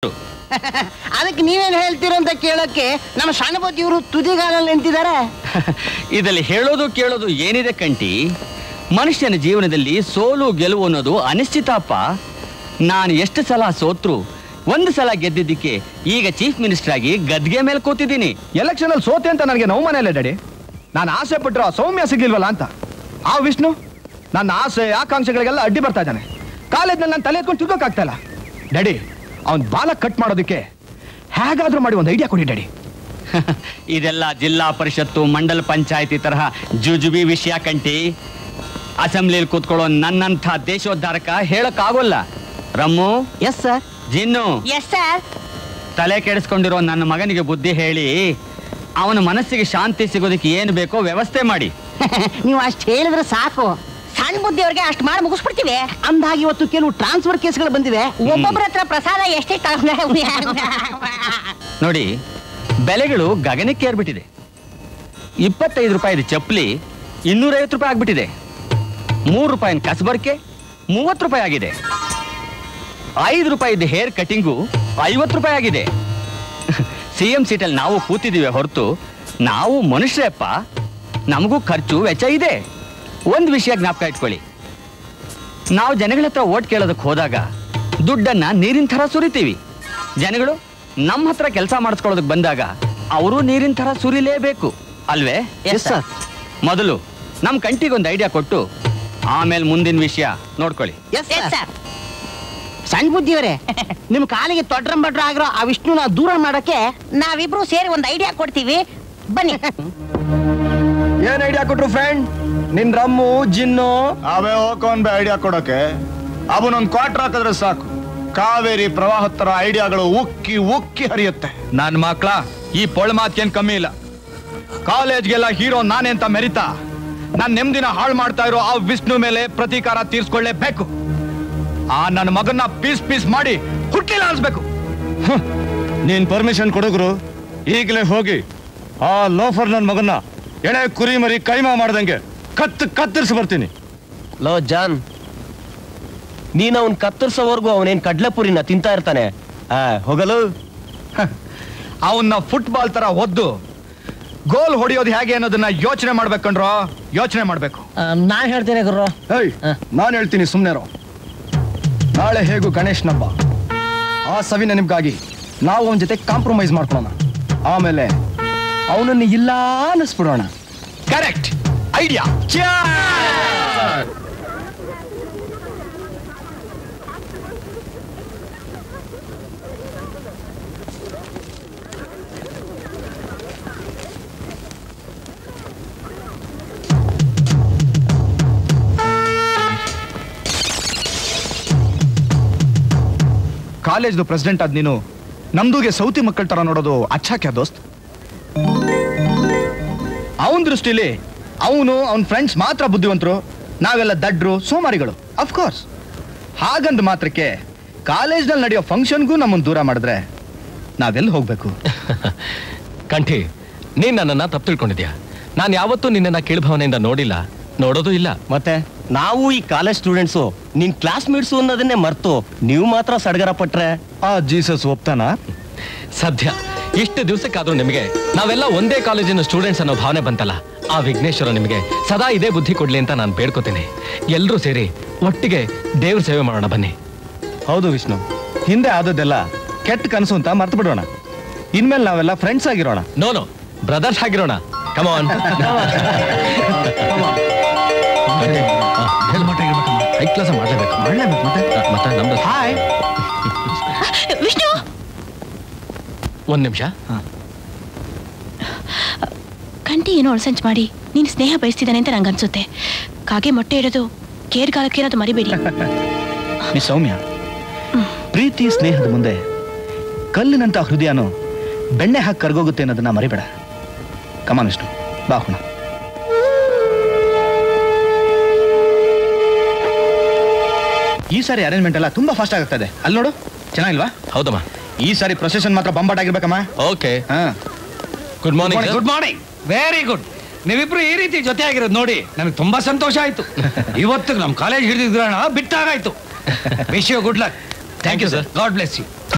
ಕೊಟ್ಟು ಅದಕ್ಕೆ ನೀವೇನ್ ಹೇಳ್ತೀರೋ ಅಂತ ಕೇಳಕ್ಕೆ ನಮ್ಮ ಸಣ್ಣಪತಿ ಇವರು ತುದಿಗಾಲಲ್ಲಿ ನಿಂತಿದ್ದಾರೆ ಇದರಲ್ಲಿ ಹೇಳೋದು ಕೇಳೋದು ಏನಿದೆ ಕಂಟಿ ಮನುಷ್ಯನ ಜೀವನದಲ್ಲಿ ಸೋಲು ಗೆಲುವು ಅನ್ನೋದು ಅನಿಶ್ಚಿತಪ್ಪ ನಾನು ಎಷ್ಟು ಸಲ ಸೋತ್ರು ಒಂದು ಸಲ ಗೆದ್ದಿದ್ದಕ್ಕೆ ಈಗ ಚೀಫ್ ಮಿನಿಸ್ಟರ್ ಆಗಿ ಗದ್ಗೆ ಮೇಲೆ ಕೂತಿದ್ದೀನಿ ಎಲೆಕ್ಷನ್ ಅಲ್ಲಿ ಸೋತೆ ಅಂತ ನನಗೆ ನೋವು ಮನೆಯಲ್ಲ ಡ್ಯಾಡಿ ನಾನು ಆಸೆ ಪಟ್ಟರು ಆ ಸೌಮ್ಯ ಸಿಗ್ಲಿಲ್ವಲ್ಲ ಅಂತ ಆ ವಿಷ್ಣು ನನ್ನ ಆಸೆ ಆಕಾಂಕ್ಷೆಗಳಿಗೆಲ್ಲ ಅಡ್ಡಿ ಬರ್ತಾ ಇದ್ದಾನೆ ಕಾಲೇಜ್ನಲ್ಲಿ ನಾನು ತಲೆ ಎತ್ಕೊಂಡು ತಿರ್ಗೋಕ್ಕಾಗ್ತಾ ಇಲ್ಲ ಡ್ಯಾಡಿ ಅವ್ನ್ ಬಾಲ ಕಟ್ ಮಾಡೋದಕ್ಕೆ ಹೇಗಾದ್ರೂ ಮಾಡಿ ಒಂದು ಐಡಿಯಾ ಕೊಡಿ ಡ್ಯಾಡಿ ಇದೆಲ್ಲ ಜಿಲ್ಲಾ ಪರಿಷತ್ತು ಮಂಡಲ ಪಂಚಾಯತಿ ತರಹ ಜುಜುಬಿ ವಿಷಯ ಕಂಟಿ ಅಸೆಂಬ್ಲಿಯಲ್ಲಿ ಕೂತ್ಕೊಳ್ಳೋ ನನ್ನಂಥ ದೇಶೋದ್ಧಾರಕ ಹೇಳಕ್ಕಾಗೋಲ್ಲ rum yes sir gin yes sir ತಲೆ ಕೆಡಿಸ್ಕೊಂಡಿರೋ ನನ್ನ ಮಗನಿಗೆ ಬುದ್ಧಿ ಹೇಳಿ ಅವನ ಮನಸ್ಸಿಗೆ ಶಾಂತಿ ಸಿಗೋದಕ್ಕೆ ಏನು ಬೇಕೋ ವ್ಯವಸ್ಥೆ ಮಾಡಿ ನೀವು ಅಷ್ಟು ಹೇಳಿದ್ರೆ ಸಾಕು ಸಣ್ಣ ಬುದ್ಧಿಯವ್ರಿಗೆ ಅಷ್ಟು ಮಾಡಿ ಮುಗಿಸ್ಬಿಡ್ತೀವಿ ಅಂದಾಗ ಇವತ್ತು ಕೆಲವು ಟ್ರಾನ್ಸ್ಫರ್ ಕೇಸ್ಗಳು ಬಂದಿವೆ ಒಬ್ಬೊಬ್ಬರ ಹತ್ರ ಪ್ರಸಾದ ಎಷ್ಟೇ ನೋಡಿ ಬೆಲೆಗಳು ಗಗನಕ್ಕೆ ಏರ್ಬಿಟ್ಟಿದೆ ಇಪ್ಪತ್ತೈದು ರೂಪಾಯಿದ ಚಪ್ಪಲಿ ಇನ್ನೂರೈವತ್ತು ರೂಪಾಯಿ ಆಗ್ಬಿಟ್ಟಿದೆ ಮೂರು ರೂಪಾಯಿನ ಕಸಬರ್ಕೆ ಮೂವತ್ತು ರೂಪಾಯಿ ಆಗಿದೆ ಐದು ರೂಪಾಯಿದ ಹೇರ್ ಕಟಿಂಗು ಐವತ್ತು ರೂಪಾಯಿ ಆಗಿದೆ ಸಿ ಎಂ ಸೀಟಲ್ಲಿ ನಾವು ಕೂತಿದ್ದೀವಿ ಹೊರತು ನಾವು ಮನುಷ್ಯರಪ್ಪ ನಮಗೂ ಖರ್ಚು ವೆಚ್ಚ ಇದೆ ಒಂದು ವಿಷಯ ಜ್ಞಾಪಕ ಇಟ್ಕೊಳ್ಳಿ ನಾವು ಜನಗಳ ಹತ್ರ ಓಟ್ ಕೇಳೋದಕ್ಕೆ ಹೋದಾಗ ದುಡ್ಡನ್ನ ನೀರಿನ ಥರ ಸುರಿತೀವಿ ಜನಗಳು ನಮ್ಮ ಹತ್ರ ಕೆಲಸ ಮಾಡಿಸ್ಕೊಳ್ಳೋದಕ್ಕೆ ಬಂದಾಗ ಅವರು ನೀರಿನ ಥರ ಸುರಿಲೇಬೇಕು ಅಲ್ವೇ Yes, sir. ಮೊದಲು ನಮ್ಮ ಕಂಟಿಗೊಂದು ಐಡಿಯಾ ಕೊಟ್ಟು ಆಮೇಲೆ ಮುಂದಿನ ವಿಷಯ ನೋಡ್ಕೊಳ್ಳಿ ಎಸ್ ಸರ್ ಸಣ್ಣ ಬುದ್ಧಿಯವರೇ ನಿಮ್ ಕಾಲಿಗೆ ತೊಡ್ರಂಬಡ್ರ ಆಗಿರೋ ಆ ವಿಷ್ಣುನ ದೂರ ಮಾಡಕ್ಕೆ ನಾವಿಬ್ರು ಸೇರಿ ಒಂದು ಐಡಿಯಾ ಕೊಡ್ತೀವಿ ಬನ್ನಿ ಏನ್ ಐಡಿಯಾ ಕೊಟ್ರು ಫ್ರೆಂಡ್ ನಿನ್ ರಮ್ಮು ಜಿನ್ನು ಅವೇ ಹೋಗೋನ್ ಐಡಿಯಾ ಕೊಡೋಕೆ ಅವನೊಂದ್ ಕ್ವಾರ್ಟರ್ ಹಾಕಿದ್ರೆ ಸಾಕು ಕಾವೇರಿ ಪ್ರವಾಹ ತರ ಐಡಿಯಾಗಳು ಉಕ್ಕಿ ಉಕ್ಕಿ ಹರಿಯುತ್ತೆ ನನ್ ಮಕ್ಳ ಈ ಪೊಳ ಮಾತ್ಕೇನ್ ಕಮ್ಮಿ ಇಲ್ಲ ಕಾಲೇಜ್ಗೆಲ್ಲ ಹೀರೋ ನಾನೇ ಅಂತ ಮೆರಿತಾ ನಾನ್ ನೆಮ್ಮದಿನ ಹಾಳು ಮಾಡ್ತಾ ಇರೋ ಆ ವಿಷ್ಣು ಮೇಲೆ ಪ್ರತೀಕಾರ ತೀರ್ಸ್ಕೊಳ್ಳೇಬೇಕು ಆ ನನ್ನ ಮಗನ್ನ ಪೀಸ್ ಪೀಸ್ ಮಾಡಿ ಹುಟ್ಟಿಲ್ಲ ಅನ್ಸ್ಬೇಕು ನೀನ್ ಪರ್ಮಿಷನ್ ಕೊಡುಗ್ರು ಈಗಲೇ ಹೋಗಿ ಆ ಲೋಫರ್ ನನ್ ಮಗನ್ನ ಎಳೆ ಕುರಿ ಮರಿ ಕೈಮಾ ಮಾಡ್ದಂಗೆ ಕತ್ತು ಕತ್ತರಿಸಿ ಬರ್ತೀನಿ ಲೋ ಜಾನ್ ನೀನ್ ಅವನ್ ಕತ್ತರಿಸೋವರೆಗೂ ಅವನೇನ್ ಕಡ್ಲೆಪುರಿನ ತಿಂತಾ ಇರ್ತಾನೆ ಆ, ಹೋಗಲು ಅವನ್ನ ಫುಟ್ಬಾಲ್ ತರ ಒದ್ದು ಗೋಲ್ ಹೊಡೆಯೋದು ಹೇಗೆ ಅನ್ನೋದನ್ನ ಯೋಚನೆ ಮಾಡ್ಬೇಕಂಡ್ರೋ ಯೋಚನೆ ಮಾಡ್ಬೇಕು ನಾನ್ ಹೇಳ್ತೇನೆ ಗುರು ಏಯ್ ನಾನು ಹೇಳ್ತೀನಿ ಸುಮ್ಮನೆ ನಾಳೆ ಹೇಗೂ ಗಣೇಶ್ ಹಬ್ಬ ಆ ಸವಿನ ನಿಮ್ಗಾಗಿ ನಾವು ಅವನ ಜೊತೆ ಕಾಂಪ್ರಮೈಸ್ ಮಾಡ್ಕೊಳ್ಳೋಣ ಆಮೇಲೆ ಅವನನ್ನು ಇಲ್ಲ ಅನ್ನಿಸ್ಬಿಡೋಣ ಕರೆಕ್ಟ್ ಐಡಿಯಾ ಕಾಲೇಜ್ದು ಪ್ರೆಸಿಡೆಂಟ್ ಆದ್ ನೀನು ನಮ್ದುಗೆ ಸೌತಿ ಮಕ್ಕಳ ತರ ನೋಡೋದು ಅಚ್ಚಾಕ್ಯಾ ದೋಸ್ತ್ ಅವನ ದೃಷ್ಟಿಲಿ ಅವನು ಅವನ ಫ್ರೆಂಡ್ಸ್ ಮಾತ್ರ ಬುದ್ಧಿವಂತರು ನಾವೆಲ್ಲ ದಡ್ರು ಸೋಮಾರಿಗಳು ಅಫ್ಕೋರ್ಸ್ ಹಾಗಂದ ಮಾತ್ರಕ್ಕೆ ಕಾಲೇಜ್ನಲ್ಲಿ ನಡೆಯೋ ಫಂಕ್ಷನ್ಗೂ ನಮ್ಮನ್ನು ದೂರ ಮಾಡಿದ್ರೆ ನಾವೆಲ್ಲಿ ಹೋಗ್ಬೇಕು ಕಂಠಿ ನೀನ್ ನನ್ನನ್ನ ತಪ್ಪು ತಿಳ್ಕೊಂಡಿದ್ಯಾ ನಾನು ಯಾವತ್ತೂ ನಿನ್ನನ್ನ ಕೀಳ್ಭಾವನೆಯಿಂದ ನೋಡಿಲ್ಲ ನೋಡೋದು ಇಲ್ಲ ಮತ್ತೆ ನಾವು ಈ ಕಾಲೇಜ್ ಸ್ಟೂಡೆಂಟ್ಸು ನಿನ್ ಕ್ಲಾಸ್ಮೇಟ್ಸು ಅನ್ನೋದನ್ನೇ ಮರ್ತು ನೀವು ಮಾತ್ರ ಸಡಗರ ಪಟ್ರೆ ಆ ಜೀಸಸ್ ಒಪ್ತಾನ ಸದ್ಯ ಇಷ್ಟು ದಿವಸಕ್ಕಾದ್ರೂ ನಿಮಗೆ ನಾವೆಲ್ಲ ಒಂದೇ ಕಾಲೇಜಿನ ಸ್ಟೂಡೆಂಟ್ಸ್ ಅನ್ನೋ ಭಾವನೆ ಬಂತಲ್ಲ ಆ ವಿಘ್ನೇಶ್ವರ ನಿಮಗೆ ಸದಾ ಇದೇ ಬುದ್ಧಿ ಕೊಡ್ಲಿ ಅಂತ ನಾನು ಬೇಡ್ಕೋತೀನಿ ಎಲ್ಲರೂ ಸೇರಿ ಒಟ್ಟಿಗೆ ದೇವ್ರ ಸೇವೆ ಮಾಡೋಣ ಬನ್ನಿ ಹೌದು ವಿಷ್ಣು ಹಿಂದೆ ಆದದ್ದೆಲ್ಲ ಕೆಟ್ಟ ಕನಸು ಅಂತ ಮರ್ತು ಬಿಡೋಣ ಇನ್ಮೇಲೆ ನಾವೆಲ್ಲ ಫ್ರೆಂಡ್ಸ್ ಆಗಿರೋಣ ನೋ ನೋ ಬ್ರದರ್ಸ್ ಆಗಿರೋಣ ಕಮಾನ್ ಹೈ ಕ್ಲಾಸ್ ಮಾಡ್ಲೇಬೇಕು ಮಾಡ್ಲೇಬೇಕು ಮತ್ತೆ ಮತ್ತೆ ನಮ್ದು ಹಾಯ್ ವಿಷ್ಣು ಒಂದ್ ನಿಮಿಷ ಕಂಟಿ ಏನೋ ಅಳಸಂಚ್ ಮಾಡಿ ನೀನು ಸ್ನೇಹ ಬಯಸ್ತಿದ್ದಾನೆ ಅಂತ ನಂಗೆ ಅನ್ಸುತ್ತೆ ಕಾಗೆ ಮೊಟ್ಟೆ ಇಡೋದು ಕೇರ್ಗಾಲಕ್ಕೆ ಅನ್ನೋದು ಮರಿಬೇಡಿ ನೀ ಸೌಮ್ಯ ಪ್ರೀತಿ ಸ್ನೇಹದ ಮುಂದೆ ಕಲ್ಲಿನಂತ ಹೃದಯನು ಬೆಣ್ಣೆ ಹಾಕಿ ಕರ್ಗೋಗುತ್ತೆ ಅನ್ನೋದನ್ನ ಮರಿಬೇಡ ಕಮಾನ್ ವಿಷ್ಣು ಬಾ ಹೋಣ ಈ ಸಾರಿ ಅರೇಂಜ್ಮೆಂಟ್ ಎಲ್ಲ ತುಂಬಾ ಫಾಸ್ಟ್ ಆಗ್ತಾ ಇದೆ ಅಲ್ಲಿ ನೋಡು ಚೆನ್ನಾಗಿಲ್ವಾ ಹೌದಮ್ಮ ಈ ಸಾರಿ ಪ್ರೊಸೆಷನ್ ಮಾತ್ರ ಬಂಬಾಟ್ ಆಗಿರ್ಬೇಕಮ್ಮ ಓಕೆ ಹಾ good morning good morning very good ನೀವಿಬ್ರು ಈ ರೀತಿ ಜೊತೆ ಆಗಿರೋದು ನೋಡಿ ನನಗೆ ತುಂಬಾ ಸಂತೋಷ ಆಯ್ತು ಇವತ್ತು ನಮ್ಮ ಕಾಲೇಜ್ ಹಿಡಿದಿದ್ರಣ ಬಿಟ್ಟಾಗಾಯ್ತು wish you good luck Thank you, sir. God bless you